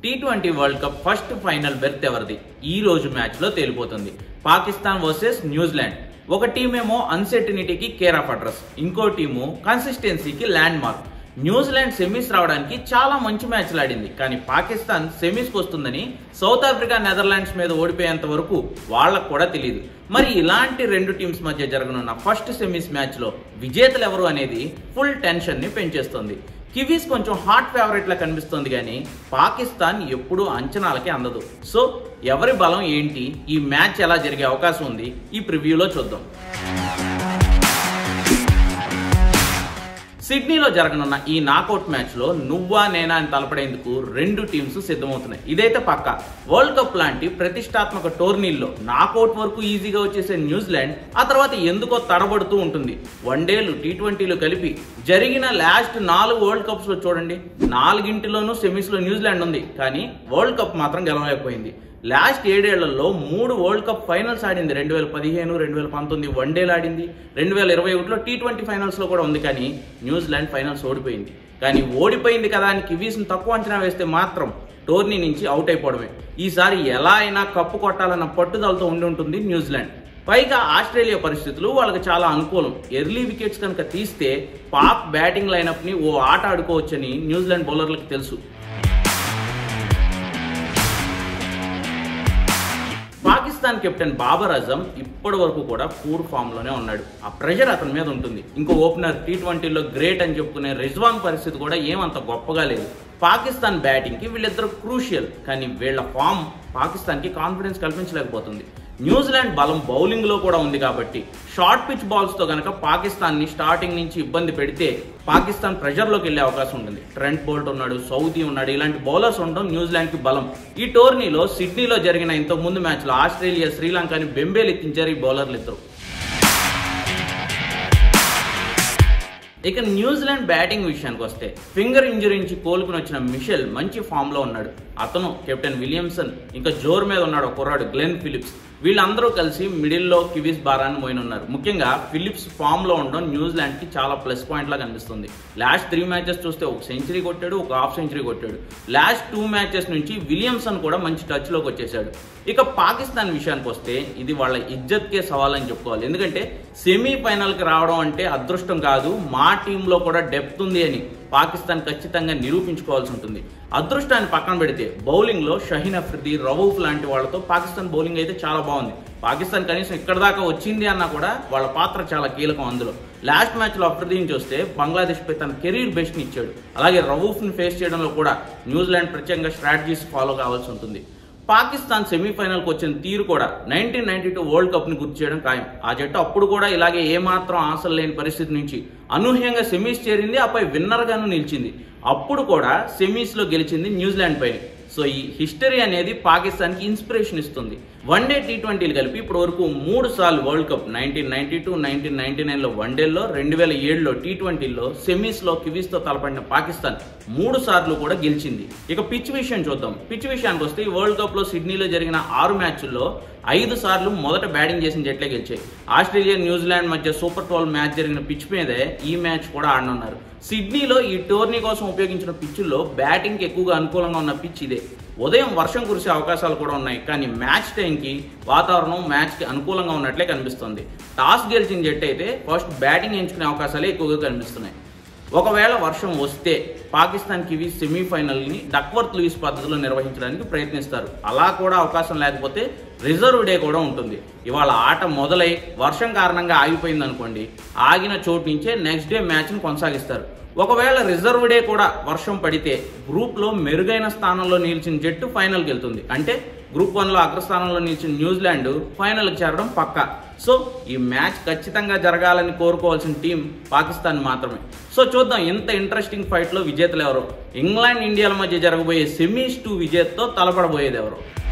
tea twenty world cup first final berth ఎవరిది ఈ రోజు మ్యాచ్ లో తేలిపోతుంది పాకిస్తాన్ వర్సెస్ న్యూజిలాండ్ ఒక టీమేమో అన్సర్టినిటీకి కేర్ ఆఫ్ అడ్రస్ ఇంకో టీము కన్సిస్టెన్సీకి ల్యాండ్ మార్క్ న్యూజిలాండ్ సెమీస్ రావడానికి చాలా మంచి మ్యాచ్లు ఆడింది కానీ పాకిస్తాన్ సెమీస్కి వస్తుందని సౌత్ ఆఫ్రికా నెదర్లాండ్స్ మీద ఓడిపోయేంత వరకు వాళ్ళకు కూడా తెలియదు మరి ఇలాంటి రెండు టీమ్స్ మధ్య జరగనున్న ఫస్ట్ సెమీస్ మ్యాచ్లో విజేతలు ఎవరు అనేది ఫుల్ టెన్షన్ని పెంచేస్తుంది కివీస్ కొంచెం హాట్ ఫేవరెట్ లా కనిపిస్తుంది కానీ పాకిస్తాన్ ఎప్పుడూ అంచనాలకే అందదు సో ఎవరి బలం ఏంటి ఈ మ్యాచ్ ఎలా జరిగే అవకాశం ఉంది ఈ ప్రివ్యూలో చూద్దాం సిడ్నీలో జరగనున్న ఈ నాకౌట్ మ్యాచ్ లో నువ్వా నేనా అని తలపడేందుకు రెండు టీమ్స్ సిద్ధమవుతున్నాయి ఇదైతే పక్క వరల్డ్ కప్ లాంటి ప్రతిష్టాత్మక టోర్నీల్లో నాకౌట్ వరకు ఈజీగా వచ్చేసే న్యూజిలాండ్ ఆ తర్వాత ఎందుకో తడబడుతూ ఉంటుంది వన్డేలు టీ ట్వంటీలు కలిపి జరిగిన లాస్ట్ నాలుగు వరల్డ్ కప్స్ లో చూడండి నాలుగింటిలోనూ సెమీస్ లో న్యూజిలాండ్ ఉంది కానీ వరల్డ్ కప్ మాత్రం గెలవలేకపోయింది లాస్ట్ ఏడేళ్లలో మూడు వరల్డ్ కప్ ఫైనల్స్ ఆడింది రెండు వేల పదిహేను రెండు వేల పంతొమ్మిది వన్డేలు ఆడింది రెండు వేల ఇరవై ఒకటిలో టీ ట్వంటీ ఫైనల్స్లో కూడా ఉంది కానీ న్యూజిలాండ్ ఫైనల్స్ ఓడిపోయింది కానీ ఓడిపోయింది కదా అని కివీస్ని తక్కువ అంచనా వేస్తే మాత్రం టోర్నీ నుంచి అవుట్ అయిపోవడమే ఈసారి ఎలా అయినా కప్పు కొట్టాలన్న పట్టుదలతో ఉండి ఉంటుంది న్యూజిలాండ్ పైగా ఆస్ట్రేలియా పరిస్థితులు వాళ్ళకి చాలా అనుకూలం ఎర్లీ వికెట్స్ కనుక తీస్తే పాక్ బ్యాటింగ్ లైనప్ని ఓ ఆట ఆడుకోవచ్చని న్యూజిలాండ్ బౌలర్లకు తెలుసు పాకిస్తాన్ కెప్టెన్ బాబర్ అజం ఇప్పటి వరకు కూడా పూర్ ఫామ్ లోనే ఉన్నాడు ఆ ప్రెషర్ అతని మీద ఉంటుంది ఇంకో ఓపెనర్ టీ ట్వంటీలో గ్రేట్ అని చెప్పుకునే రిజ్వాన్ పరిస్థితి కూడా ఏమంత గొప్పగా లేదు పాకిస్తాన్ బ్యాటింగ్ కి వీళ్ళిద్దరు క్రూషియల్ కానీ వీళ్ళ ఫామ్ పాకిస్తాన్ కి కాన్ఫిడెన్స్ కల్పించలేకపోతుంది న్యూజిలాండ్ బలం బౌలింగ్ లో కూడా ఉంది కాబట్టి షార్ట్ పిచ్ బాల్స్ తో గనక పాకిస్తాన్ ని స్టార్టింగ్ నుంచి ఇబ్బంది పెడితే పాకిస్తాన్ ప్రెషర్ లోకి వెళ్లే అవకాశం ఉంటుంది ట్రెంట్ బోల్ట్ ఉన్నాడు సౌదీ ఉన్నాడు ఇలాంటి బౌలర్స్ ఉండడం న్యూజిలాండ్ కి బలం ఈ టోర్నీలో సిడ్నీలో జరిగిన ఇంతకు ముందు మ్యాచ్ లో ఆస్ట్రేలియా శ్రీలంకని బెంబేలు ఎత్తించారు ఈ బౌలర్లు ఇద్దరు ఇక న్యూజిలాండ్ బ్యాటింగ్ విషయానికి వస్తే ఫింగర్ ఇంజరీ నుంచి కోలుకుని వచ్చిన మిషెల్ మంచి ఫామ్ లో ఉన్నాడు అతను కెప్టెన్ విలియమ్సన్ ఇంకా జోర్ మీద ఉన్నాడు ఒక కుర్రాడు గ్లెన్ ఫిలిప్స్ వీళ్ళందరూ కలిసి మిడిల్లో కివీస్ భారాన్ని మోయనున్నారు ముఖ్యంగా ఫిలిప్స్ ఫామ్ లో ఉండడం న్యూజిలాండ్ కి చాలా ప్లస్ పాయింట్ లా కనిపిస్తుంది లాస్ట్ త్రీ మ్యాచెస్ చూస్తే ఒక సెంచరీ కొట్టాడు ఒక హాఫ్ సెంచరీ కొట్టాడు లాస్ట్ టూ మ్యాచెస్ నుంచి విలియమ్సన్ కూడా మంచి టచ్ లోకి వచ్చేసాడు ఇక పాకిస్తాన్ విషయానికి వస్తే ఇది వాళ్ళ ఇజ్జత్కే సవాల్ అని చెప్పుకోవాలి ఎందుకంటే సెమీఫైనల్కి రావడం అంటే అదృష్టం కాదు మా టీంలో కూడా డెప్త్ ఉంది అని పాకిస్తాన్ ఖచ్చితంగా నిరూపించుకోవాల్సి ఉంటుంది అదృష్టాన్ని పక్కన పెడితే బౌలింగ్లో షహీన్ అఫ్రిది రవూఫ్ లాంటి వాళ్ళతో పాకిస్తాన్ బౌలింగ్ అయితే చాలా బాగుంది పాకిస్తాన్ కనీసం ఇక్కడ దాకా వచ్చింది అన్నా కూడా వాళ్ళ పాత్ర చాలా కీలకం అందులో లాస్ట్ మ్యాచ్లో అఫ్రిదీని చూస్తే బంగ్లాదేశ్ పై తన కెరీర్ బెస్ట్ని ఇచ్చాడు అలాగే రవూఫ్ని ఫేస్ చేయడంలో కూడా న్యూజిలాండ్ ప్రత్యేకంగా స్ట్రాటజీస్ ఫాలో కావాల్సి ఉంటుంది పాకిస్తాన్ సెమీఫైనల్కి వచ్చిన తీరు కూడా నైన్టీన్ నైన్టీ టూ వరల్డ్ కప్ని గుర్తు చేయడం ఖాయం ఆ జట్టు అప్పుడు కూడా ఇలాగే ఏమాత్రం ఆశలు లేని పరిస్థితి నుంచి అనూహ్యంగా సెమీస్ చేరింది ఆపై విన్నర్గాను నిలిచింది అప్పుడు కూడా సెమీస్లో గెలిచింది న్యూజిలాండ్ పైన సో ఈ హిస్టరీ అనేది పాకిస్తాన్కి ఇన్స్పిరేషన్ ఇస్తుంది వన్ డే టీ ట్వంటీలు కలిపి ఇప్పటి వరకు మూడు సార్లు world cup nineteen ninety two nineteen ninety నైన్లో వన్డేల్లో రెండు వేల ఏడులో టీ ట్వంటీలో సెమీస్లో కివీస్తో తలపడిన పాకిస్తాన్ మూడు సార్లు కూడా గెలిచింది ఇక పిచ్ విషయం చూద్దాం పిచ్ విషయానికి వస్తే ఈ వరల్డ్ కప్లో సిడ్నీలో జరిగిన ఆరు మ్యాచ్ల్లో ఐదు సార్లు మొదట బ్యాటింగ్ చేసిన జట్లే గెలిచాయి ఆస్ట్రేలియా న్యూజిలాండ్ మధ్య సూపర్ ట్వెల్వ్ మ్యాచ్ జరిగిన పిచ్ మీదే ఈ మ్యాచ్ కూడా ఆడనున్నారు సిడ్నీలో ఈ టోర్నీ కోసం ఉపయోగించిన పిచ్చుల్లో బ్యాటింగ్కి ఎక్కువగా అనుకూలంగా ఉన్న పిచ్ ఇదే ఉదయం వర్షం కురిసే అవకాశాలు కూడా ఉన్నాయి కానీ మ్యాచ్ టైంకి వాతావరణం మ్యాచ్కి అనుకూలంగా ఉన్నట్లే కనిపిస్తుంది టాస్ గెలిచిన జట్టు అయితే ఫస్ట్ బ్యాటింగ్ ఎంచుకునే అవకాశాలే ఎక్కువగా కనిపిస్తున్నాయి ఒకవేళ వర్షం వస్తే పాకిస్తాన్ కివీస్ సెమీఫైనల్ని డక్వర్త్ లూయిస్ పద్ధతిలో నిర్వహించడానికి ప్రయత్నిస్తారు అలా కూడా అవకాశం లేకపోతే రిజర్వ్ డే కూడా ఉంటుంది ఇవాళ ఆట మొదలై వర్షం కారణంగా ఆగిపోయింది అనుకోండి ఆగిన చోటు నుంచే నెక్స్ట్ డే మ్యాచ్ను కొనసాగిస్తారు ఒకవేళ రిజర్వ్ డే కూడా వర్షం పడితే గ్రూప్లో మెరుగైన స్థానంలో నిలిచిన జట్టు ఫైనల్కి వెళ్తుంది అంటే గ్రూప్ వన్లో అగ్రస్థానంలో నిలిచిన న్యూజిలాండ్ ఫైనల్కి చేరడం పక్కా సో ఈ మ్యాచ్ ఖచ్చితంగా జరగాలని కోరుకోవాల్సిన టీం పాకిస్తాన్ మాత్రమే సో చూద్దాం ఇంత ఇంట్రెస్టింగ్ ఫైట్లో విజేతలు ఎవరు ఇంగ్లాండ్ ఇండియాల మధ్య జరగబోయే సెమీస్ టూ విజేతతో తలపడబోయేది ఎవరు